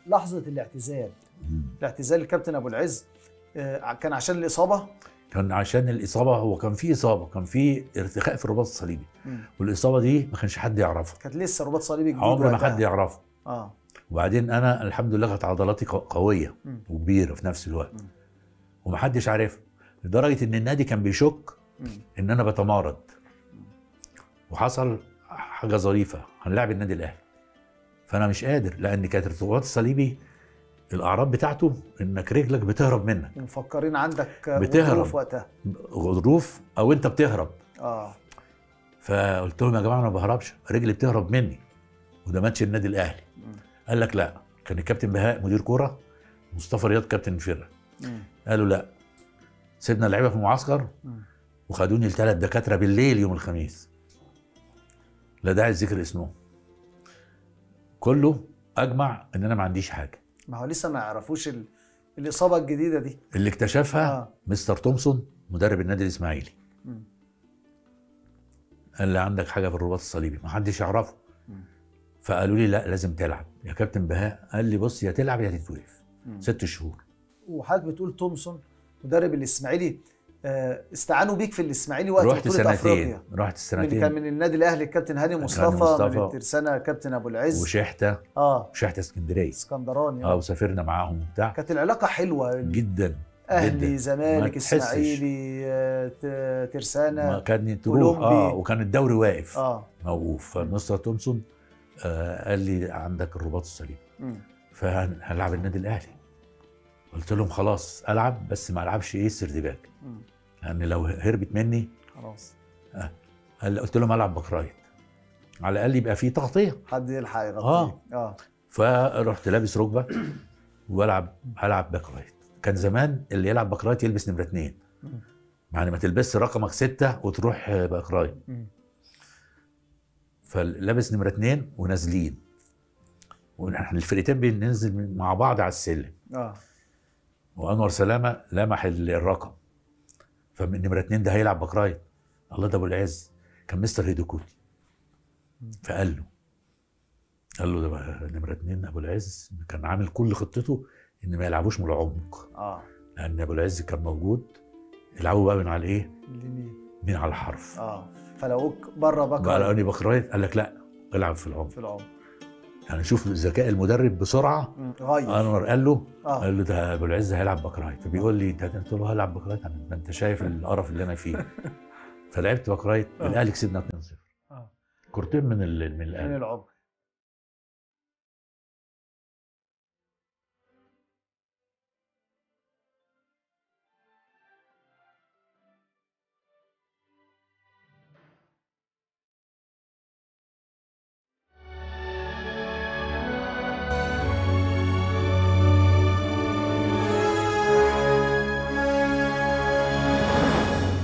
لحظه الاعتزال الاعتزال الكابتن ابو العز آه، كان عشان الاصابه كان عشان الاصابه هو كان في اصابه كان في ارتخاء في الرباط الصليبي والاصابه دي ما كانش حد يعرفها كانت لسه رباط صليبي جديد عمر ما وقتها. حد يعرفه اه وبعدين انا الحمد لله كانت عضلاتي قو- قويه مم. وكبيره في نفس الوقت مم. ومحدش عارفها لدرجه ان النادي كان بيشك مم. ان انا بتمارض وحصل حاجه ظريفه هنلعب النادي الاهلي فانا مش قادر لان كانت الرباط الصليبي الاعراض بتاعته انك رجلك بتهرب منك ومفكرين عندك بتهرب. غضروف وقتها غضروف او انت بتهرب اه فقلت لهم يا جماعه انا ما بهربش رجلي بتهرب مني وده ماتش النادي الاهلي مم. قال لك لا كان الكابتن بهاء مدير كوره مصطفى رياض كابتن الفرقه مم. قالوا لا سيبنا اللعيبه في المعسكر مم. وخدوني لثلاث دكاتره بالليل يوم الخميس لا داعي لذكر اسمهم كله اجمع ان انا ما عنديش حاجه ما هو لسه ما يعرفوش ال... الاصابه الجديده دي اللي اكتشفها آه. مستر تومسون مدرب النادي الاسماعيلي مم. قال لي عندك حاجه في الرباط الصليبي ما حدش يعرفه مم. فقالوا لي لا لازم تلعب يا كابتن بهاء قال لي بص يا تلعب يا تتوقف مم. ست شهور وحضرتك بتقول تومسون مدرب الاسماعيلي آه، استعانوا بيك في الاسماعيلي وقت رحت بطوله سنتين افريقيا رحت من كان سنتين من النادي الاهلي الكابتن هاني مصطفى, مصطفى. من الترسانه كابتن ابو العز وشحته اه شحته اسكندريه اسكندراني اه آه. وسافرنا معاهم وبتاع كانت العلاقه حلوه جدا اهلي جداً. ما زمالك تحسش. اسماعيلي آه، ت- ما ترسانه كان تروح أولمبي. اه وكان الدوري واقف اه موقوف فمستر تومسون آه قال لي عندك الرباط الصليبي مم. فهنلعب النادي الاهلي قلت لهم خلاص العب بس ما العبش ايه سردباك مم. لان لو هربت مني خلاص قال قلت لهم العب باك رايت على الاقل يبقى في تغطيه حد يلحق يغطيه آه. اه فرحت لابس ركبه والعب هلعب باك رايت كان زمان اللي يلعب باك رايت يلبس نمره اثنين مم. يعني ما تلبسش رقمك ستة وتروح باك رايت مم. فلابس نمره اثنين ونازلين واحنا الفرقتين بننزل مع بعض على السلم اه وانور سلامه لمح ال- الرقم فمن نمره اثنين ده هيلعب باك رايت الله ده ابو العز كان مستر هيدوكوتي فقال له قال له ده بقى نمره اثنين ابو العز كان عامل كل خطته ان ما يلعبوش من العمق اه لان ابو العز كان موجود يلعبوا بقى من على الايه؟ اليمين من على الحرف اه فلقوك بره بقى بكره لقاني باك رايت قال لك لا العب في العمق في العمر يعني شوف ذكاء المدرب بسرعه مم. غير انور قال له اه قال له ده ابو العز هيلعب باك رايت فبيقول لي انت قلت له هلعب باك رايت ده انت شايف القرف اللي انا فيه فلعبت باك رايت آه. الاهلي كسبنا 2-0 آه. كورتين من ال... من من الاهلي العمر